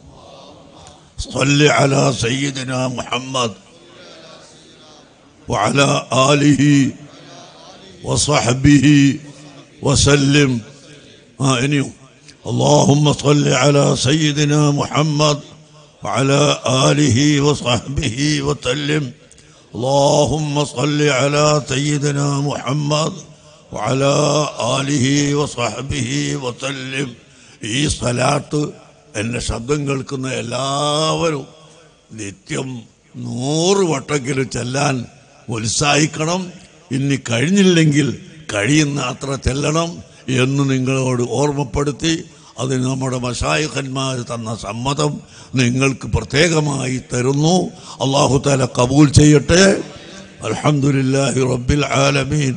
صل على سيدنا محمد وعلى آله وصحبه وسلم آه إنيو. اللهم صل على سيدنا محمد وعلى آله وصحبه وسلم اللهم صل على سيدنا محمد وعلى آله وصحبه وسلم ഈ സ്വലാത്ത് എൻ്റെ ശബ്ദം കേൾക്കുന്ന എല്ലാവരും നിത്യം നൂറ് വട്ടെങ്കിലും ചെല്ലാൻ ഉത്സാഹിക്കണം ഇനി കഴിഞ്ഞില്ലെങ്കിൽ കഴിയുന്ന അത്ര ചെല്ലണം എന്ന് നിങ്ങളോട് ഓർമ്മപ്പെടുത്തി അതിന് നമ്മുടെ മഷായിഖന്മാർ തന്ന സമ്മതം നിങ്ങൾക്ക് പ്രത്യേകമായി തരുന്നു അള്ളാഹു താല കബൂൽ ചെയ്യട്ടെ അൽഹംദുലില്ലാഹി റബ്ബിൽ ആലമീൻ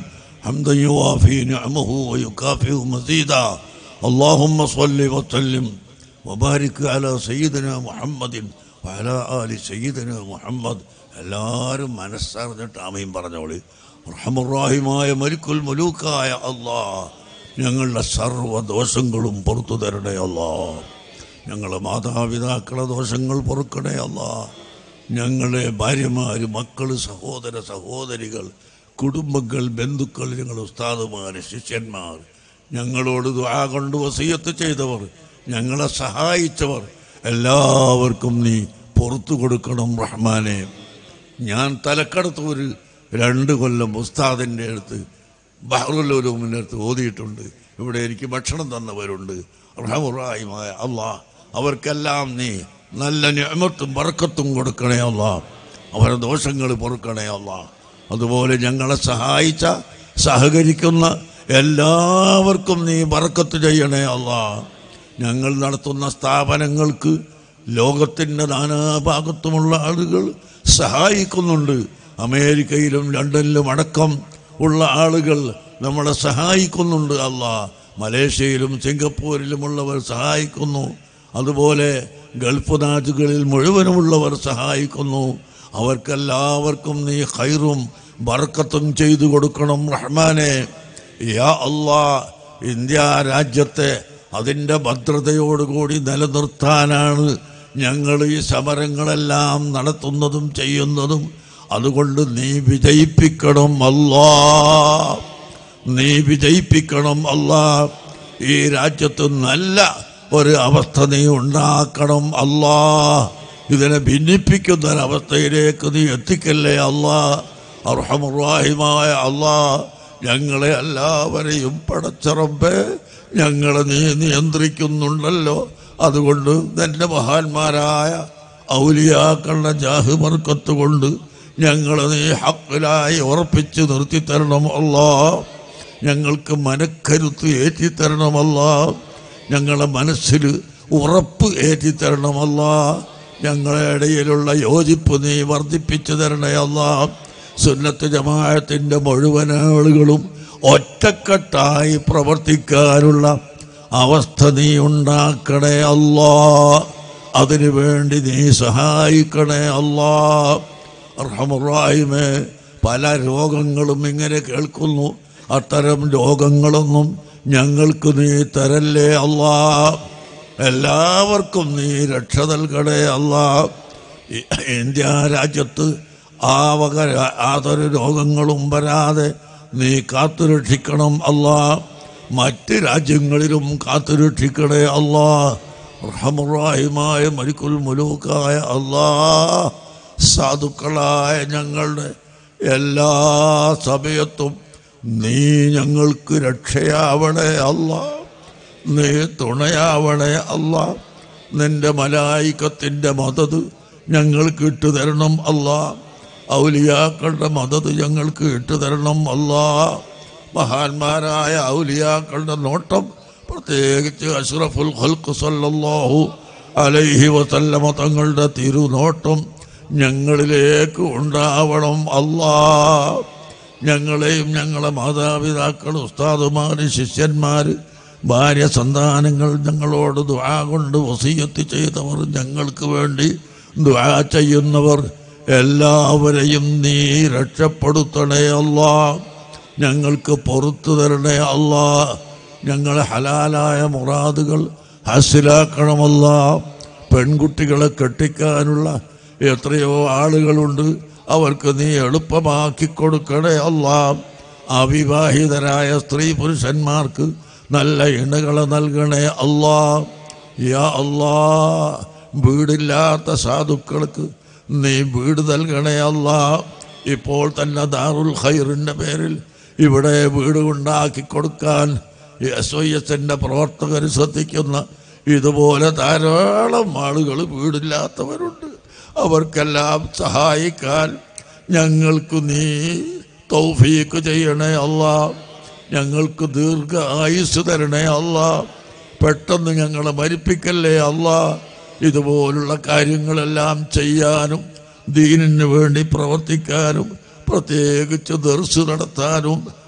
حمدا يوافي نعمه ويكافئ مزيدا اللهم صل وسلم وبارك على سيدنا محمد وعلى آل سيدنا محمد എല്ലാവരും മനസ്സറിഞ്ഞിട്ട് ആമയും പറഞ്ഞോളി റഹമുറാഹിമായ മലിക്കുൽ മുലൂക്കായ അള്ളാ ഞങ്ങളുടെ സർവ്വ ദോഷങ്ങളും പുറത്തു തരണേ അല്ലാ ഞങ്ങളെ മാതാപിതാക്കളെ ദോഷങ്ങൾ പൊറുക്കണേ അല്ലാ ഞങ്ങളെ ഭാര്യമാർ മക്കൾ സഹോദര സഹോദരികൾ കുടുംബങ്ങൾ ബന്ധുക്കൾ ഞങ്ങൾ ഉസ്താദുമാർ ശിഷ്യന്മാർ ഞങ്ങളോട് ദുആ കൊണ്ട് വസീയത്ത് ചെയ്തവർ ഞങ്ങളെ സഹായിച്ചവർ എല്ലാവർക്കും നീ പുറത്തു കൊടുക്കണം റഹ്മാനെ ഞാൻ തലക്കടത്ത് ഒരു രണ്ട് കൊല്ലം ഉസ്താദിൻ്റെ അടുത്ത് ബഹറുലൂമിൻ്റെ അടുത്ത് ഓതിയിട്ടുണ്ട് ഇവിടെ എനിക്ക് ഭക്ഷണം തന്നവരുണ്ട് റഹമുറായുമായ അള്ളാ അവർക്കെല്ലാം നീ നല്ല ഞമത്തും വറക്കത്തും കൊടുക്കണേ അള്ളാ അവരുടെ ദോഷങ്ങൾ പൊറുക്കണേ അള്ളാ അതുപോലെ ഞങ്ങളെ സഹായിച്ച സഹകരിക്കുന്ന എല്ലാവർക്കും നീ വറക്കത്ത് ചെയ്യണേ അള്ളാ ഞങ്ങൾ നടത്തുന്ന സ്ഥാപനങ്ങൾക്ക് ലോകത്തിൻ്റെ നാനാഭാഗത്തുമുള്ള ആളുകൾ സഹായിക്കുന്നുണ്ട് അമേരിക്കയിലും ലണ്ടനിലും അടക്കം ഉള്ള ആളുകൾ നമ്മളെ സഹായിക്കുന്നുണ്ട് അല്ല മലേഷ്യയിലും സിംഗപ്പൂരിലുമുള്ളവർ സഹായിക്കുന്നു അതുപോലെ ഗൾഫ് നാടുകളിൽ മുഴുവനുമുള്ളവർ സഹായിക്കുന്നു അവർക്കെല്ലാവർക്കും നീ ഹൈറും ബർക്കത്തും ചെയ്തു കൊടുക്കണം റഹ്മാനെ യാ അള്ളാ ഇന്ത്യ രാജ്യത്തെ അതിൻ്റെ ഭദ്രതയോടുകൂടി നിലനിർത്താനാണ് ഞങ്ങൾ ഈ സമരങ്ങളെല്ലാം നടത്തുന്നതും ചെയ്യുന്നതും അതുകൊണ്ട് നീ വിജയിപ്പിക്കണം അല്ലാ നീ വിജയിപ്പിക്കണം അല്ലാ ഈ രാജ്യത്ത് നല്ല ഒരു അവസ്ഥ നീ ഉണ്ടാക്കണം അല്ലാ ഇതിനെ ഭിന്നിപ്പിക്കുന്ന ഒരവസ്ഥയിലേക്ക് നീ എത്തിക്കല്ലേ അല്ലാ അർഹമുറാഹിമായ അല്ലാ ഞങ്ങളെ എല്ലാവരെയും പടച്ചറമ്പേ ഞങ്ങളെ നീ നിയന്ത്രിക്കുന്നുണ്ടല്ലോ അതുകൊണ്ട് നിന്റെ മഹാന്മാരായ ഔലിയാക്കളുടെ ജാഹുമർക്കത്ത് കൊണ്ട് ഞങ്ങളെ നീ ഹക്കിലായി ഉറപ്പിച്ച് നിർത്തി തരണം അല്ലാ ഞങ്ങൾക്ക് മനക്കരുത്ത് ഏറ്റി തരണമല്ല ഞങ്ങളെ മനസ്സിൽ ഉറപ്പ് ഏറ്റി തരണമല്ല ഞങ്ങളുടെ ഇടയിലുള്ള യോജിപ്പ് നീ വർദ്ധിപ്പിച്ചു തരണയല്ല സുന്നത്ത് ജമാഅത്തിൻ്റെ മുഴുവൻ ആളുകളും ഒറ്റക്കെട്ടായി പ്രവർത്തിക്കാനുള്ള അവസ്ഥ നീ ഉണ്ടാക്കണേ അല്ലാ അതിനു വേണ്ടി നീ സഹായിക്കണേ അല്ലാ അർഹമുറായ്മേ പല രോഗങ്ങളും ഇങ്ങനെ കേൾക്കുന്നു അത്തരം രോഗങ്ങളൊന്നും ഞങ്ങൾക്ക് നീ തരല്ലേ അല്ലാ എല്ലാവർക്കും നീ രക്ഷ നൽകണേ അല്ലാ ഇ- ഇന്ത്യ രാജ്യത്ത് ആ വക ര- യാതൊരു രോഗങ്ങളും വരാതെ നീ കാത്തുരക്ഷിക്കണം അല്ലാ മറ്റ് രാജ്യങ്ങളിലും കാത്തുരക്ഷിക്കണേ അല്ലാ റഹമുറാഹിമായ മരിക്കുൽ മുലൂക്കായ അല്ലാ സാധുക്കളായ ഞങ്ങളുടെ എല്ലാ സമയത്തും നീ ഞങ്ങൾക്ക് രക്ഷയാവണേ അല്ലാ നീ തുണയാവണേ അല്ല നിന്റെ മലായിക്കത്തിൻ്റെ മതത് ഞങ്ങൾക്ക് ഇട്ടു തരണം അല്ല ഔലിയാക്കളുടെ മതത് ഞങ്ങൾക്ക് ഇട്ടു തരണം അല്ല മഹാന്മാരായ ഔലിയാക്കളുടെ നോട്ടം പ്രത്യേകിച്ച് അഷ്റഫുൽ ഖൽക്ക് സല്ലല്ലാഹു അലൈഹി വസല്ലമ തങ്ങളുടെ തിരുനോട്ടം ഞങ്ങളിലേക്ക് ഉണ്ടാവണം അല്ലാ ഞങ്ങളെയും ഞങ്ങളെ മാതാപിതാക്കൾ ഉസ്താദുമാർ ശിഷ്യന്മാർ ഭാര്യ സന്താനങ്ങൾ ഞങ്ങളോട് ദുആ കൊണ്ട് വസീയത്ത് ചെയ്തവർ ഞങ്ങൾക്ക് വേണ്ടി ദുആ ചെയ്യുന്നവർ എല്ലാവരെയും നീ രക്ഷപ്പെടുത്തണേ അല്ലാ ഞങ്ങൾക്ക് പുറത്തു തരണേ അല്ലാ ഞങ്ങളെ ഹലാലായ മുറാദുകൾ ഹാസിലാക്കണമല്ല പെൺകുട്ടികളെ കെട്ടിക്കാനുള്ള എത്രയോ ആളുകളുണ്ട് അവർക്ക് നീ എളുപ്പമാക്കി കൊടുക്കണേ അല്ലാ അവിവാഹിതരായ സ്ത്രീ പുരുഷന്മാർക്ക് നല്ല ഇണകളെ നൽകണേ അല്ലാ യാ അല്ലാ വീടില്ലാത്ത സാധുക്കൾക്ക് നീ വീട് നൽകണേ അല്ലാ ഇപ്പോൾ തന്നെ ദാറുൽ ഖൈറിൻ്റെ പേരിൽ ഇവിടെ വീട് ഉണ്ടാക്കി കൊടുക്കാൻ എസ് ഐ എസിൻ്റെ പ്രവർത്തകർ ശ്രദ്ധിക്കുന്ന ഇതുപോലെ ധാരാളം ആളുകൾ വീടില്ലാത്തവരുണ്ട് അവർക്കെല്ലാം സഹായിക്കാൻ ഞങ്ങൾക്ക് നീ തൗഫീക്ക് ചെയ്യണേ അല്ലാ ഞങ്ങൾക്ക് ദീർഘ ആയുസ് തരണേ അല്ലാ പെട്ടെന്ന് ഞങ്ങളെ മരിപ്പിക്കല്ലേ അല്ലാ ഇതുപോലുള്ള കാര്യങ്ങളെല്ലാം ചെയ്യാനും ദീനിന് വേണ്ടി പ്രവർത്തിക്കാനും പ്രത്യേകിച്ച് ദർസ് നടത്താനും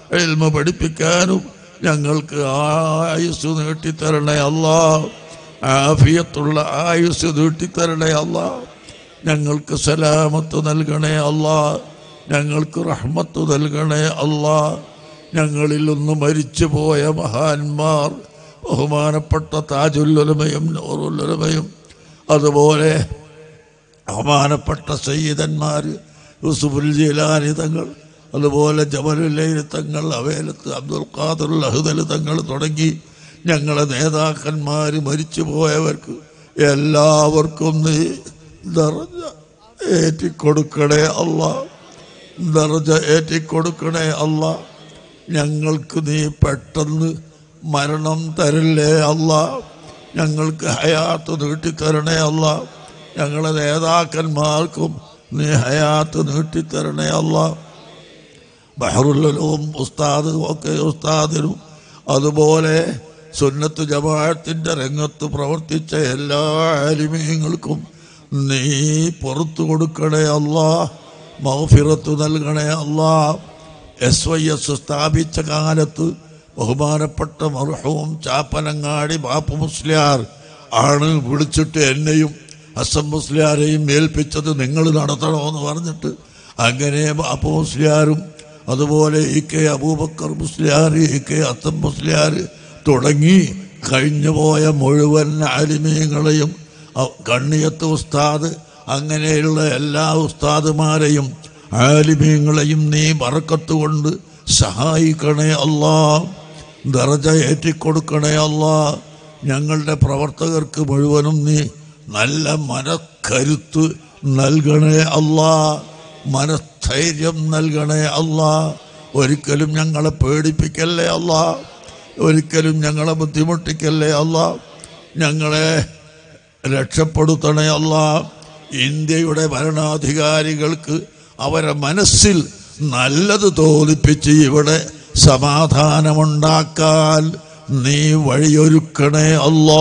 എൽമ പഠിപ്പിക്കാനും ഞങ്ങൾക്ക് ആയുസ് നീട്ടിത്തരണേ അല്ലാ ആഫിയത്തുള്ള ആയുസ് നീട്ടിത്തരണേ അല്ലാ ഞങ്ങൾക്ക് സലാമത്ത് നൽകണേ അല്ലാ ഞങ്ങൾക്ക് റഹ്മത്ത് നൽകണേ അല്ലാ ഞങ്ങളിൽ നിന്ന് മരിച്ചു പോയ മഹാന്മാർ ബഹുമാനപ്പെട്ട താജുല്ലുലമയും നൂറുല്ലുലമയും അതുപോലെ ബഹുമാനപ്പെട്ട സയ്യിദന്മാർ യൂസുഫുൽ ജീലാനി തങ്ങൾ അതുപോലെ ജമലുല്ലൈൽ തങ്ങൾ അവേലത്ത് അബ്ദുൽ ഖാദർ അഹുദൽ തങ്ങൾ തുടങ്ങി ഞങ്ങളെ നേതാക്കന്മാർ മരിച്ചു പോയവർക്ക് എല്ലാവർക്കും നീ ദർജ ഏറ്റിക്കൊടുക്കണേ അല്ല ദർജ ഏറ്റിക്കൊടുക്കണേ അല്ല ഞങ്ങൾക്ക് നീ പെട്ടെന്ന് മരണം തരില്ലേ അല്ല ഞങ്ങൾക്ക് ഹയാത്ത് നീട്ടിത്തരണേ അല്ല ഞങ്ങളെ നേതാക്കന്മാർക്കും നീ ഹയാത്ത് നീട്ടിത്തരണേ അല്ല ബഹറുലും ഉസ്താദ് ഒക്കെ ഉസ്താദിനും അതുപോലെ സുന്നത്ത് ജമാഅത്തിൻ്റെ രംഗത്ത് പ്രവർത്തിച്ച എല്ലാ ആലിമീങ്ങൾക്കും നീ പുറത്തു കൊടുക്കണേ അല്ല മൗഫിറത്ത് നൽകണേ അല്ല എസ് വൈ എസ് സ്ഥാപിച്ച കാലത്ത് ബഹുമാനപ്പെട്ട മർഹവും ചാപ്പനങ്ങാടി ബാപ്പു മുസ്ലിയാർ ആണ് വിളിച്ചിട്ട് എന്നെയും ഹസൻ മുസ്ലിയാരെയും ഏൽപ്പിച്ചത് നിങ്ങൾ നടത്തണമെന്ന് പറഞ്ഞിട്ട് അങ്ങനെ ബാപ്പു മുസ്ലിയാരും അതുപോലെ E K Aboobacker Musliyar E K അത്തം മുസ്ലിയാർ തുടങ്ങി കഴിഞ്ഞു പോയ മുഴുവൻ ആലിമീങ്ങളെയും അ- കണ്ണിയത്ത് ഉസ്താദ് അങ്ങനെയുള്ള എല്ലാ ഉസ്താദുമാരെയും ആലിമീങ്ങളെയും നീ വറക്കത്ത് കൊണ്ട് സഹായിക്കണേ അല്ലാ ദർജ ഏറ്റിക്കൊടുക്കണേ അല്ലാ ഞങ്ങളുടെ പ്രവർത്തകർക്ക് മുഴുവനും നീ നല്ല മനക്കരുത്ത് നൽകണേ അല്ലാ മനസ്ഥൈര്യം നൽകണേ അല്ലാ ഒരിക്കലും ഞങ്ങളെ പേടിപ്പിക്കല്ലേ അല്ലാ ഒരിക്കലും ഞങ്ങളെ ബുദ്ധിമുട്ടിക്കല്ലേ അല്ലാ ഞങ്ങളെ രക്ഷപ്പെടുത്തണേ അല്ല ഇന്ത്യയുടെ ഭരണാധികാരികൾക്ക് അവരെ മനസ്സിൽ നല്ലത് തോന്നിപ്പിച്ച് ഇവിടെ സമാധാനമുണ്ടാക്കാൻ നീ വഴിയൊരുക്കണേ അല്ലാ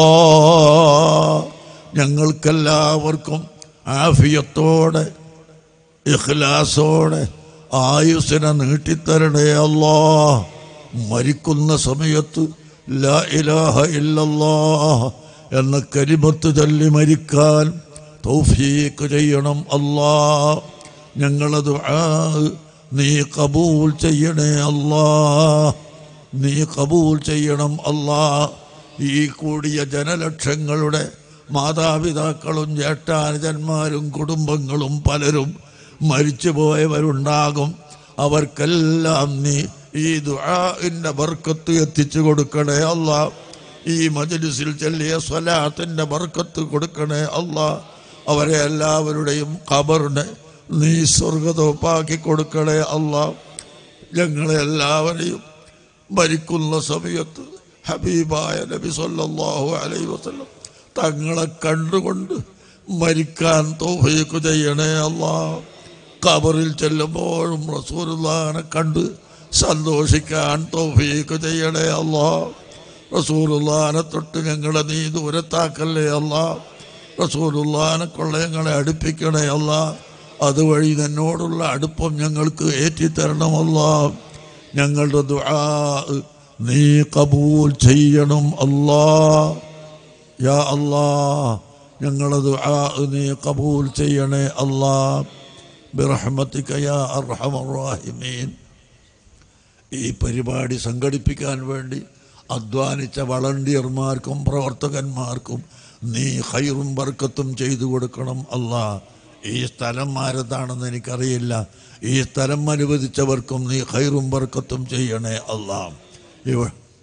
ഞങ്ങൾക്കെല്ലാവർക്കും ആഫിയത്തോടെ ഇഖ്ലാസോടെ ആയുസിനെ നീട്ടിത്തരണേ അല്ലാ മരിക്കുന്ന സമയത്ത് ലാ ഇലാഹ ഇല്ലല്ലാ എന്ന കരിമത്ത് ചൊല്ലി മരിക്കാൻ തൗഫീക്ക് ചെയ്യണം അല്ലാ ഞങ്ങളത് നീ കബൂൽ ചെയ്യണേ അല്ലാ നീ കബൂൽ ചെയ്യണം അല്ലാ ഈ കൂടിയ ജനലക്ഷങ്ങളുടെ മാതാപിതാക്കളും ജ്യേഷ്ഠാനുജന്മാരും കുടുംബങ്ങളും പലരും മരിച്ചു പോയവരുണ്ടാകും അവർക്കെല്ലാം നീ ഈ ദുആഇന്റെ ബർക്കത്ത് എത്തിച്ചു കൊടുക്കണേ അല്ല ഈ മജ്ലിസിൽ ചെല്ലിയ സ്വലാത്തിന്റെ ബർക്കത്ത് കൊടുക്കണേ അല്ല അവരെ എല്ലാവരുടെയും ഖബറിനെ നീ സ്വർഗതോപ്പാക്കി കൊടുക്കണേ അല്ല ഞങ്ങളെ എല്ലാവരെയും മരിക്കുന്ന സമയത്ത് ഹബീബായ നബി സല്ലല്ലാഹു അലൈഹി വസല്ലം തങ്ങളെ കണ്ടുകൊണ്ട് മരിക്കാൻ തൗഫീഖ് ചെയ്യണേ അല്ലാ ഖബറിൽ ചെല്ലുമ്പോഴും റസൂലുള്ളാഹിനെ കണ്ട് സന്തോഷിക്കാൻ തൗഫീഖ് ചെയ്യണേ അല്ലാ റസൂലുള്ളാഹിനെ തൊട്ട് ഞങ്ങളെ നീ ദൂരത്താക്കല്ലേ അല്ലാ റസൂലുള്ളാഹിനെ കൊള്ള ഞങ്ങളെ അടുപ്പിക്കണേ അല്ലാ അതുവഴി നിന്നോടുള്ള അടുപ്പം ഞങ്ങൾക്ക് ഏറ്റിത്തരണമല്ലാ ഞങ്ങളുടെ ദുആ നീ കബൂൽ ചെയ്യണം അല്ലാ യാ അല്ലാ ഞങ്ങളുടെ ദുആ നീ കബൂൽ ചെയ്യണേ അല്ലാ ബിറഹ്മത്തിക യാ അർഹമർ റാഹിമീൻ ഈ പരിപാടി സംഘടിപ്പിക്കാൻ വേണ്ടി അധ്വാനിച്ച വളണ്ടിയർമാർക്കും പ്രവർത്തകന്മാർക്കും നീ ഹൈറും ബർക്കത്തും ചെയ്തു കൊടുക്കണം അല്ലാ ഈ സ്ഥലം ആരതാണെന്ന് എനിക്കറിയില്ല ഈ സ്ഥലം അനുവദിച്ചവർക്കും നീ ഹൈറും ബർക്കത്തും ചെയ്യണേ അല്ലാ ഇവ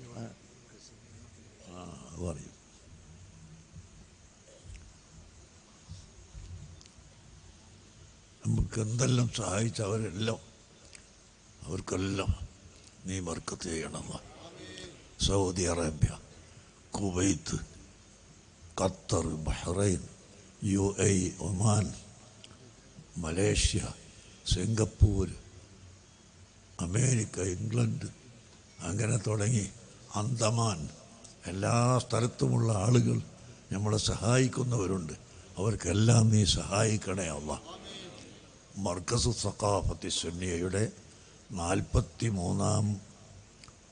ആ, പറയൂ നമുക്ക് എന്തെല്ലാം സഹായിച്ച അവരെല്ലാം അവർക്കെല്ലാം നീ ബർക്കത്ത് ചെയ്യണം Saudi Arabia Kuwait Qatar Bahrain U A Oman Malaysia Singapore America England അങ്ങനെ തുടങ്ങി അന്തമാൻ എല്ലാ സ്ഥലത്തുമുള്ള ആളുകൾ നമ്മളെ സഹായിക്കുന്നവരുണ്ട് അവർക്കെല്ലാം നീ സഹായിക്കണേ അല്ല മർക്കസ് സഖാഫത്തി സുന്നിയയുടെ നാൽപ്പത്തി മൂന്നാം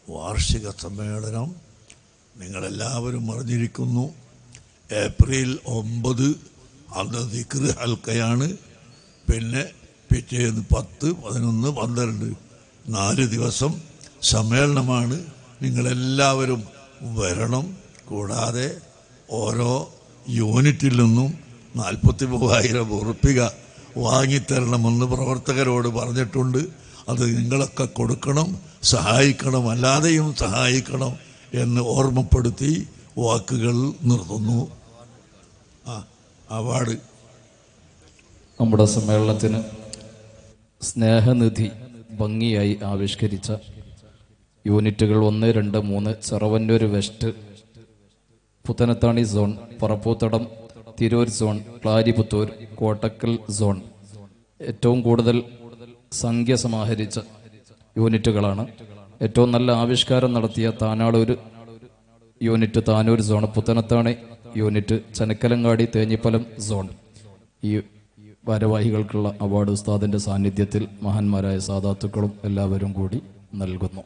വാർഷിക സമ്മേളനം നിങ്ങളെല്ലാവരും അറിഞ്ഞിരിക്കുന്നു ഏപ്രിൽ ഒമ്പത് അന്ന് ദിക്ർ ഹൽക്കയാണ് പിന്നെ പിറ്റേന്ന് പത്ത് പതിനൊന്ന് പന്ത്രണ്ട് നാല് ദിവസം സമ്മേളനമാണ് നിങ്ങളെല്ലാവരും വരണം കൂടാതെ ഓരോ യൂണിറ്റിൽ നിന്നും നാൽപ്പത്തി മൂവായിരം ഉറുപ്പിക വാങ്ങിത്തരണമെന്ന് പ്രവർത്തകരോട് പറഞ്ഞിട്ടുണ്ട് അത് നിങ്ങളൊക്കെ കൊടുക്കണം സഹായിക്കണം അല്ലാതെയും സഹായിക്കണം എന്ന് ഓർമ്മപ്പെടുത്തി വാക്കുകൾ നിർത്തുന്നു ആ അവാർഡ് നമ്മുടെ സമ്മേളനത്തിന് സ്നേഹനിധി ഭംഗിയായി ആവിഷ്കരിച്ച യൂണിറ്റുകൾ ഒന്ന് രണ്ട് മൂന്ന് Cheravannur west Puthanathani zone Parappoothadam Tirur zone Plariputhur Kottakkal zone ഏറ്റവും കൂടുതൽ സംഖ്യ സമാഹരിച്ച യൂണിറ്റുകളാണ് ഏറ്റവും നല്ല ആവിഷ്കാരം നടത്തിയ Tanalur unit Tanur zone Puthanathani unit Chenakkalangadi Thenhipalam zone ഈ ഭാരവാഹികൾക്കുള്ള അവാർഡ് ഉസ്താദിന്റെ സാന്നിധ്യത്തിൽ മഹാന്മാരായ സാധാത്തുക്കളും എല്ലാവരും കൂടി നൽകുന്നു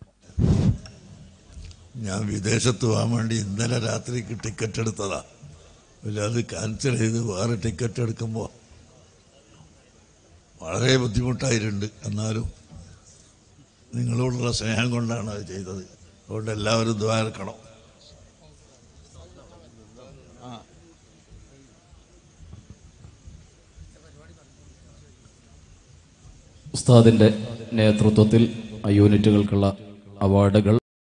ഞാൻ വിദേശത്ത് പോകാൻ വേണ്ടി ഇന്നലെ രാത്രിക്ക് ടിക്കറ്റ് എടുത്തതാ പിന്നെ അത് ക്യാൻസൽ ചെയ്ത് വേറെ ടിക്കറ്റ് എടുക്കുമ്പോൾ വളരെ ബുദ്ധിമുട്ടായിട്ടുണ്ട് എന്നാലും നിങ്ങളോടുള്ള സ്നേഹം കൊണ്ടാണ് അത് ചെയ്തത് അതുകൊണ്ട് എല്ലാവരും ദ്വാരക്കണം ഉസ്താദിന്റെ നേതൃത്വത്തിൽ ആ യൂണിറ്റുകൾക്കുള്ള അവാർഡുകൾ